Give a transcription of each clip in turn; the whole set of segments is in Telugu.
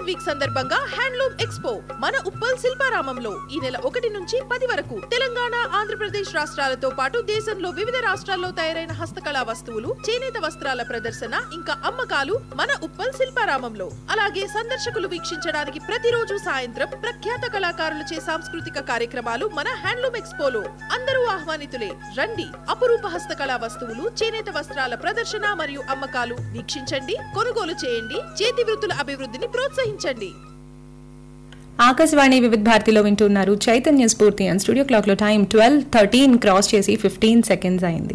వీక్ సందర్భంగా హ్యాండ్లూమ్ ఎక్స్పో మన ఉప్పల్ శిల్పారామంలో ఈ నెల ఒకటి నుంచి పది వరకు తెలంగాణ ఆంధ్రప్రదేశ్ రాష్ట్రాలతో పాటు దేశంలో వివిధ రాష్ట్రాల్లో తయారైన హస్తకళా వస్తువులు చేనేత వస్త్రాల ప్రదర్శన ఇంకా అమ్మకాలు మన ఉప్పల్ శిల్పారామంలో అలాగే సందర్శకులు వీక్షించడానికి ప్రతిరోజు సాయంత్రం ప్రఖ్యాత కళాకారులచే సాంస్కృతిక కార్యక్రమాలు మన హ్యాండ్లూమ్ ఎక్స్పోలో అందరూ ఆహ్వానితులే రండి అపురూప హస్తకళా వస్తువులు చేనేత వస్త్రాల ప్రదర్శన మరియు అమ్మకాలు వీక్షించండి కొనుగోలు చేయండి చేతి వృత్తుల అభివృద్ధిని ప్రోత్సహించండి ఆకాశవాణి వివిధ భారతిలో వింటున్నారు Chaitanya Spoorthi and studio clock లో టైం ట్వెల్వ్ థర్టీన్ క్రాస్ చేసి ఫిఫ్టీన్ సెకండ్స్ అయింది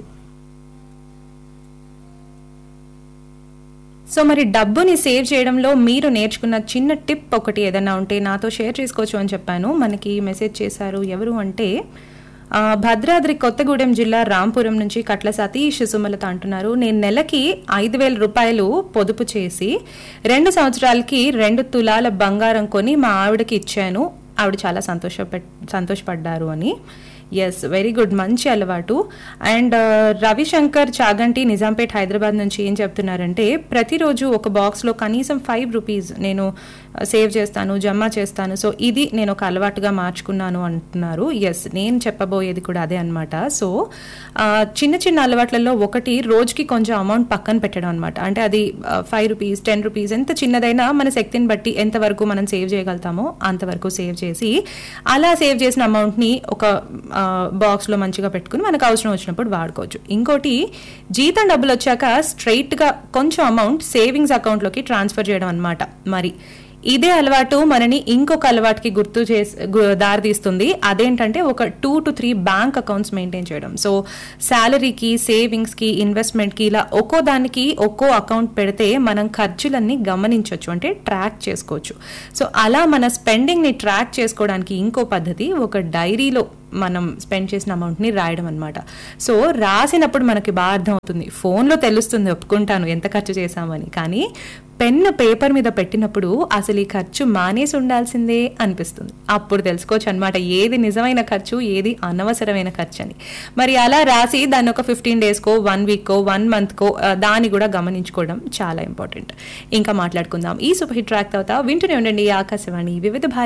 సో మరి డబ్బుని సేవ్ చేయడంలో మీరు నేర్చుకున్న చిన్న టిప్ ఒకటి ఏదైనా ఉంటే నాతో షేర్ చేసుకోవచ్చు అని చెప్పాను మనకి మెసేజ్ చేశారు ఎవరు అంటే ఆ, భద్రాద్రి కొత్తగూడెం జిల్లా రాంపురం నుంచి కట్ల సతీష్ సుమలత అంటున్నారు నేను నెలకి ఐదు వేల రూపాయలు పొదుపు చేసి రెండు సంవత్సరాలకి రెండు తులాల బంగారం కొని మా ఆవిడకి ఇచ్చాను ఆవిడ చాలా సంతోష సంతోషపడ్డారు అని ఎస్ వెరీ గుడ్ మంచి అలవాటు అండ్ రవిశంకర్ చాగంటి నిజాంపేట్ హైదరాబాద్ నుంచి ఏం చెప్తున్నారంటే ప్రతిరోజు ఒక బాక్స్లో కనీసం ఫైవ్ రూపీస్ నేను సేవ్ చేస్తాను జమ చేస్తాను సో ఇది నేను ఒక అలవాటుగా మార్చుకున్నాను అంటున్నారు ఎస్ నేను చెప్పబోయేది కూడా అదే అనమాట సో ఆ, చిన్న చిన్న అలవాట్లలో ఒకటి రోజుకి కొంచెం అమౌంట్ పక్కన పెట్టడం అనమాట అంటే అది ఫైవ్ రూపీస్ టెన్ రూపీస్ ఎంత చిన్నదైనా మన శక్తిని బట్టి ఎంతవరకు మనం సేవ్ చేయగలుగుతామో అంతవరకు సేవ్ చేసి అలా సేవ్ చేసిన అమౌంట్ని ఒక బాక్స్లో మంచిగా పెట్టుకుని మనకు అవసరం వచ్చినప్పుడు వాడుకోవచ్చు ఇంకోటి జీతం డబ్బులు వచ్చాక స్ట్రైట్గా కొంచెం అమౌంట్ సేవింగ్స్ అకౌంట్లోకి ట్రాన్స్ఫర్ చేయడం అనమాట మరి ఇదే అలవాటు మనని ఇంకొక అలవాటుకి గుర్తు చేసి గు- దారితీస్తుంది అదేంటంటే ఒక two to three bank accounts maintain చేయడం సో శాలరీకి సేవింగ్స్కి ఇన్వెస్ట్మెంట్కి ఇలా ఒక్కో దానికి ఒక్కో అకౌంట్ పెడితే మనం ఖర్చులన్నీ గమనించవచ్చు అంటే ట్రాక్ చేసుకోవచ్చు సో అలా మన స్పెండింగ్ని ట్రాక్ చేసుకోవడానికి ఇంకో పద్ధతి ఒక డైరీలో మనం స్పెండ్ చేసిన అమౌంట్ని రాయడం అనమాట సో రాసినప్పుడు మనకి బాగా అర్థం అవుతుంది ఫోన్లో తెలుస్తుంది ఒప్పుకుంటాను ఎంత ఖర్చు చేశామని కానీ పెన్ పేపర్ మీద పెట్టినప్పుడు అసలు ఈ ఖర్చు మానేసి ఉండాల్సిందే అనిపిస్తుంది అప్పుడు తెలుసుకోవచ్చు అనమాట ఏది నిజమైన ఖర్చు ఏది అనవసరమైన ఖర్చు అని మరి అలా రాసి దాన్ని ఒక ఫిఫ్టీన్ డేస్కో వన్ వీక్కో వన్ మంత్కో దాన్ని కూడా గమనించుకోవడం చాలా ఇంపార్టెంట్ ఇంకా మాట్లాడుకుందాం ఈ సూపర్ హిట్ ట్రాక్ తర్వాత వింటూనే ఉండండి ఆకాశవాణి వివిధ భారతి